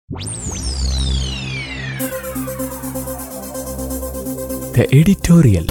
The editorial.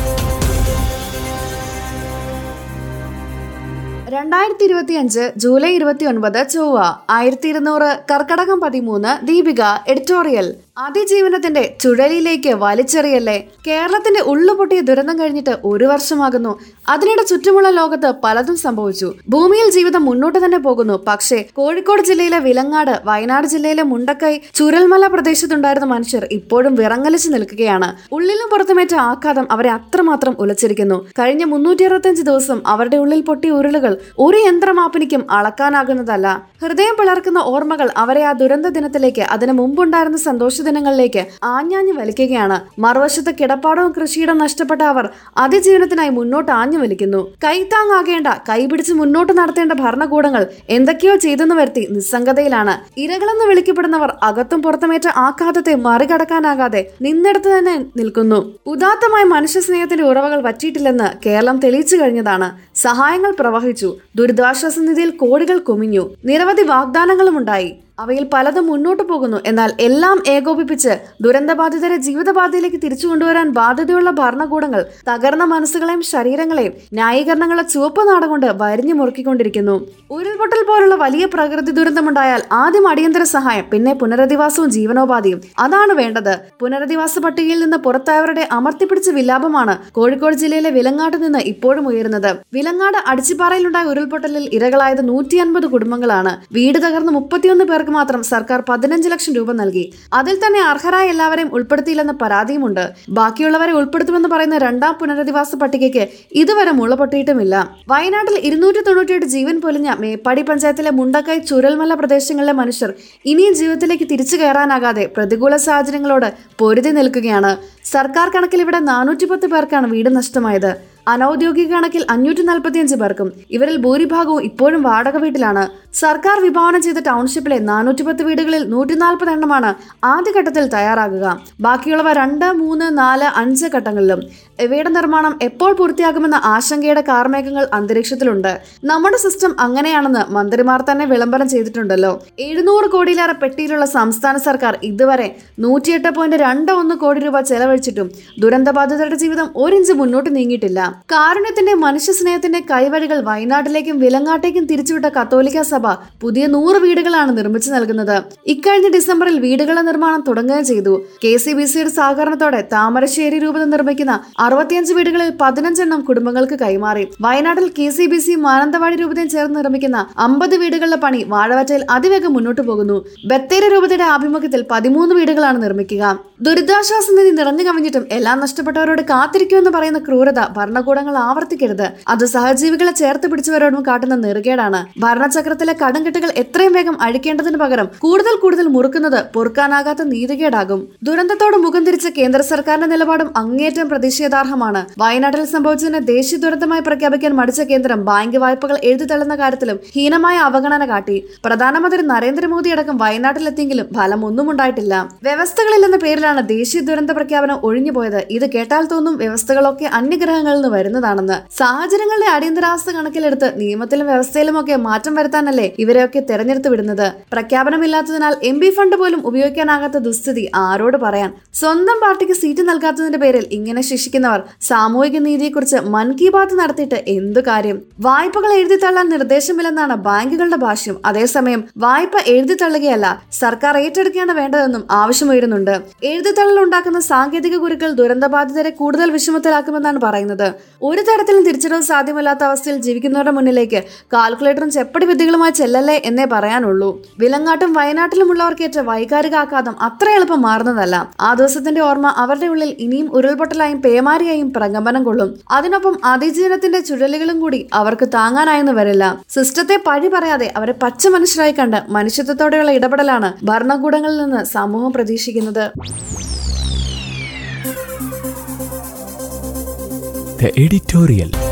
രണ്ടായിരത്തി ഇരുപത്തിയഞ്ച് July ഇരുപത്തി ഒൻപത് ചൊവ്വ ആയിരത്തി ഇരുന്നൂറ് കർക്കടകം പതിമൂന്ന് ദീപിക എഡിറ്റോറിയൽ അതിജീവനത്തിന്റെ ചുഴലിയിലേക്ക് വലിച്ചെറിയല്ലേ കേരളത്തിന്റെ ഉള്ളുപൊട്ടിയ ദുരന്തം കഴിഞ്ഞിട്ട് ഒരു വർഷമാകുന്നു അതിനിടെ ചുറ്റുമുള്ള ലോകത്ത് പലതും സംഭവിച്ചു ഭൂമിയിൽ ജീവിതം മുന്നോട്ട് തന്നെ പോകുന്നു പക്ഷേ കോഴിക്കോട് ജില്ലയിലെ വിലങ്ങാട് വയനാട് ജില്ലയിലെ മുണ്ടക്കൈ ചുരൽമല പ്രദേശത്തുണ്ടായിരുന്ന മനുഷ്യർ ഇപ്പോഴും വിറങ്ങലിച്ചു നിൽക്കുകയാണ് ഉള്ളിലും പുറത്തുമേറ്റ ആഘാതം അവരെ അത്രമാത്രം ഉലച്ചിരിക്കുന്നു കഴിഞ്ഞ മുന്നൂറ്റി അറുപത്തിയഞ്ച് ദിവസം അവരുടെ ഉള്ളിൽ പൊട്ടിയ ഉരുളുകൾ ഒരു യന്ത്രമാപ്പിനിക്കും അളക്കാനാകുന്നതല്ല ഹൃദയം പിളർക്കുന്ന ഓർമ്മകൾ അവരെ ആ ദുരന്ത ദിനത്തിലേക്ക് അതിനു മുമ്പുണ്ടായിരുന്ന സന്തോഷ ദിനങ്ങളിലേക്ക് ആഞ്ഞാഞ്ഞു വലിക്കുകയാണ് മറുവശത്ത് കിടപ്പാടവും കൃഷിയിടം നഷ്ടപ്പെട്ട അവർ അതിജീവനത്തിനായി മുന്നോട്ട് ആഞ്ഞു വലിക്കുന്നു കൈത്താങ്ങാകേണ്ട കൈപിടിച്ച് മുന്നോട്ട് നടത്തേണ്ട ഭരണകൂടങ്ങൾ എന്തൊക്കെയോ ചെയ്തെന്ന് വരുത്തി നിസ്സംഗതയിലാണ് ഇരകളെന്ന് വിളിക്കപ്പെടുന്നവർ അകത്തും പുറത്തുമേറ്റ ആഘാതത്തെ മറികടക്കാനാകാതെ നിന്നിടത്ത് തന്നെ നിൽക്കുന്നു ഉദാത്തമായ മനുഷ്യ സ്നേഹത്തിന്റെ ഉറവകൾ വറ്റിയിട്ടില്ലെന്ന് കേരളം തെളിയിച്ചു കഴിഞ്ഞതാണ് സഹായങ്ങൾ പ്രവഹിച്ചു ദുരിതാശ്വാസ നിധിയിൽ കോടികൾ കുമിഞ്ഞു നിരവധി വാഗ്ദാനങ്ങളും ഉണ്ടായി അവയിൽ പലതും മുന്നോട്ടു പോകുന്നു എന്നാൽ എല്ലാം ഏകോപിപ്പിച്ച് ദുരന്തബാധിതരെ ജീവിതപാതയിലേക്ക് തിരിച്ചു കൊണ്ടുവരാൻ ബാധ്യതയുള്ള ഭരണകൂടങ്ങൾ തകർന്ന മനസ്സുകളെയും ശരീരങ്ങളെയും ന്യായീകരണങ്ങളെ ചുവപ്പ് നാട കൊണ്ട് വരിഞ്ഞു മുറുക്കിക്കൊണ്ടിരിക്കുന്നു ഉരുൾപൊട്ടൽ പോലുള്ള വലിയ പ്രകൃതി ദുരന്തമുണ്ടായാൽ ആദ്യം അടിയന്തര സഹായം പിന്നെ പുനരധിവാസവും ജീവനോപാധിയും അതാണ് വേണ്ടത് പുനരധിവാസ പട്ടികയിൽ നിന്ന് പുറത്തായവരുടെ അമർത്തിപ്പിടിച്ച വിലാപമാണ് കോഴിക്കോട് ജില്ലയിലെ വിലങ്ങാട്ട് നിന്ന് ഇപ്പോഴും ഉയരുന്നത് വിലങ്ങാട് അടിച്ചിപ്പാറയിലുണ്ടായ ഉരുൾപൊട്ടലിൽ ഇരകളായത് നൂറ്റി അൻപത് കുടുംബങ്ങളാണ് വീട് തകർന്ന് മുപ്പത്തിയൊന്ന് പേർക്ക് മാത്രം സർക്കാർ പതിനഞ്ച് ലക്ഷം രൂപ നൽകി അതിൽ തന്നെ അർഹരായ എല്ലാവരെയും ഉൾപ്പെടുത്തിയില്ലെന്ന പരാതിയുമുണ്ട് ബാക്കിയുള്ളവരെ ഉൾപ്പെടുത്തുമെന്ന് പറയുന്ന രണ്ടാം പുനരധിവാസ പട്ടികയ്ക്ക് ഇതുവരെ മുള പൊട്ടിയിട്ടുമില്ല വയനാട്ടിൽ ഇരുന്നൂറ്റി തൊണ്ണൂറ്റിയെട്ട് ജീവൻ പൊലിഞ്ഞ മേപ്പാടി പഞ്ചായത്തിലെ മുണ്ടക്കൈ ചുരൽമല പ്രദേശങ്ങളിലെ മനുഷ്യർ ഇനിയും ജീവിതത്തിലേക്ക് തിരിച്ചു കയറാനാകാതെ പ്രതികൂല സാഹചര്യങ്ങളോട് പൊരുതി നിൽക്കുകയാണ് സർക്കാർ കണക്കിൽ ഇവിടെ നാനൂറ്റി പത്ത് പേർക്കാണ് വീട് നഷ്ടമായത് അനൌദ്യോഗിക കണക്കിൽ അഞ്ഞൂറ്റി നാൽപ്പത്തിയഞ്ച് പേർക്കും ഇവരിൽ ഭൂരിഭാഗവും ഇപ്പോഴും വാടക വീട്ടിലാണ് സർക്കാർ വിഭാവനം ചെയ്ത ടൗൺഷിപ്പിലെ നാനൂറ്റി പത്ത് വീടുകളിൽ നൂറ്റി നാൽപ്പത് എണ്ണമാണ് ആദ്യഘട്ടത്തിൽ തയ്യാറാകുക ബാക്കിയുള്ളവ രണ്ട് മൂന്ന് നാല് അഞ്ച് ഘട്ടങ്ങളിലും ഇവയുടെ നിർമ്മാണം എപ്പോൾ പൂർത്തിയാകുമെന്ന ആശങ്കയുടെ കാർമേഘങ്ങൾ അന്തരീക്ഷത്തിലുണ്ട് നമ്മുടെ സിസ്റ്റം അങ്ങനെയാണെന്ന് മന്ത്രിമാർ തന്നെ വിളംബരം ചെയ്തിട്ടുണ്ടല്ലോ എഴുന്നൂറ് കോടിയിലേറെ പെട്ടിയിലുള്ള സംസ്ഥാന സർക്കാർ ഇതുവരെ നൂറ്റിയെട്ട് പോയിന്റ് രണ്ട് ഒന്ന് കോടി രൂപ ചെലവഴിച്ചിട്ടും ദുരന്തബാധിതരുടെ ജീവിതം ഒരിഞ്ച് മുന്നോട്ട് നീങ്ങിയിട്ടില്ല കാരുണ്യത്തിന്റെ മനുഷ്യ സ്നേഹത്തിന്റെ കൈവഴികൾ വയനാട്ടിലേക്കും വിലങ്ങാട്ടേക്കും തിരിച്ചുവിട്ട കത്തോലിക്ക സഭ പുതിയ നൂറ് വീടുകളാണ് നിർമ്മിച്ചു നൽകുന്നത് ഇക്കഴിഞ്ഞ ഡിസംബറിൽ വീടുകളുടെ നിർമ്മാണം തുടങ്ങുകയും ചെയ്തു കെ സി ബി സിയുടെ സഹകരണത്തോടെ താമരശ്ശേരി രൂപത നിർമ്മിക്കുന്ന അറുപത്തിയഞ്ച് വീടുകളിൽ പതിനഞ്ചെണ്ണം കുടുംബങ്ങൾക്ക് കൈമാറി വയനാട്ടിൽ K C B C Mananthavady രൂപതയും ചേർന്ന് നിർമ്മിക്കുന്ന അമ്പത് വീടുകളുടെ പണി വാഴവറ്റയിൽ അതിവേഗം മുന്നോട്ട് പോകുന്നു ബത്തേരി രൂപതയുടെ ആഭിമുഖ്യത്തിൽ പതിമൂന്ന് വീടുകളാണ് നിർമ്മിക്കുക ദുരിതാശ്വാസ നിധി നിറഞ്ഞു കവിഞ്ഞിട്ടും എല്ലാം നഷ്ടപ്പെട്ടവരോട് കാത്തിരിക്കുമെന്ന് പറയുന്ന ക്രൂരത ഭരണകൂടങ്ങൾ ആവർത്തിക്കരുത് അത് സഹജീവികളെ ചേർത്ത് പിടിച്ചവരോടും കാട്ടുന്ന നെറുകേടാണ് ഭരണചക്രത്തിലെ കടംകെട്ടുകൾ എത്രയും വേഗം അഴിക്കേണ്ടതിന് പകരം കൂടുതൽ കൂടുതൽ മുറുക്കുന്നത് പൊറുക്കാനാകാത്ത നീതികേടാകും ദുരന്തത്തോട് മുഖം തിരിച്ച കേന്ദ്ര സർക്കാരിന്റെ നിലപാടും അങ്ങേയറ്റം പ്രതിഷേധാർഹമാണ് വയനാട്ടിൽ സംഭവിച്ചതിനെ ദേശീയ ദുരന്തമായി പ്രഖ്യാപിക്കാൻ മടിച്ച കേന്ദ്രം ബാങ്ക് വായ്പകൾ എഴുതി തള്ളുന്ന കാര്യത്തിലും ഹീനമായ അവഗണന കാട്ടി പ്രധാനമന്ത്രി നരേന്ദ്രമോദി അടക്കം വയനാട്ടിലെത്തിയെങ്കിലും ഫലം ഒന്നും ഉണ്ടായിട്ടില്ല വ്യവസ്ഥകളില്ലെന്ന പേരിലാണ് ദേശീയ ദുരന്ത പ്രഖ്യാപനം ഒഴിഞ്ഞുപോയത് ഇത് കേട്ടാൽ തോന്നും വ്യവസ്ഥകളൊക്കെ അന്യഗ്രഹങ്ങളിൽ നിന്ന് വരുന്നതാണെന്ന് സാഹചര്യങ്ങളുടെ അടിയന്തരാവസ്ഥ കണക്കിലെടുത്ത് നിയമത്തിലും വ്യവസ്ഥയിലുമൊക്കെ മാറ്റം വരുത്താനല്ലേ ഇവരെയൊക്കെ തെരഞ്ഞെടുത്ത് വിടുന്നത് പ്രഖ്യാപനമില്ലാത്തതിനാൽ എം പി ഫണ്ട് പോലും ഉപയോഗിക്കാനാകാത്ത ദുസ്ഥിതി ആരോട് പറയാൻ സ്വന്തം പാർട്ടിക്ക് സീറ്റ് നൽകാത്തതിന്റെ പേരിൽ ഇങ്ങനെ ശിക്ഷിക്കുന്നവർ സാമൂഹിക നീതിയെക്കുറിച്ച് മൻ കി ബാത്ത് നടത്തിയിട്ട് എന്തു കാര്യം വായ്പകൾ എഴുതി തള്ളാൻ നിർദ്ദേശമില്ലെന്നാണ് ബാങ്കുകളുടെ ഭാഷ്യം അതേസമയം വായ്പ എഴുതി തള്ളുകയല്ല സർക്കാർ ഏറ്റെടുക്കേണ്ട വേണ്ടതെന്നും ആവശ്യമുയരുന്നുണ്ട് എഴുതിത്തള്ളൽ ഉണ്ടാക്കുന്ന സാങ്കേതിക കുരുക്കൾ ദുരന്തബാധിതരെ കൂടുതൽ വിഷമത്തിലാക്കുമെന്നാണ് പറയുന്നത് ഒരു തരത്തിലും തിരിച്ചറിവ് സാധ്യമല്ലാത്ത അവസ്ഥയിൽ ജീവിക്കുന്നവരുടെ മുന്നിലേക്ക് കാൽക്കുലേറ്ററും ചെപ്പടി വിദ്യകളുമായി ചെല്ലല്ലേ എന്നേ പറയാനുള്ളൂ വിലങ്ങാട്ടും വയനാട്ടിലുമുള്ളവർക്കേറ്റ വൈകാരിക ആഘാതം അത്ര എളുപ്പം മാറുന്നതല്ല ആ ദിവസത്തിന്റെ ഓർമ്മ അവരുടെ ഉള്ളിൽ ഇനിയും ഉരുൾപൊട്ടലായും പേമാരിയായും പ്രകമ്പനം കൊള്ളും അതിനൊപ്പം അതിജീവനത്തിന്റെ ചുഴലുകളും കൂടി അവർക്ക് താങ്ങാനായെന്ന് വരില്ല സിസ്റ്റത്തെ പഴി പറയാതെ അവരെ പച്ച മനുഷ്യരായി കണ്ട് മനുഷ്യത്വത്തോടെയുള്ള ഇടപെടലാണ് ഭരണകൂടങ്ങളിൽ നിന്ന് സമൂഹം പ്രതീക്ഷിക്കുന്നത് The editorial.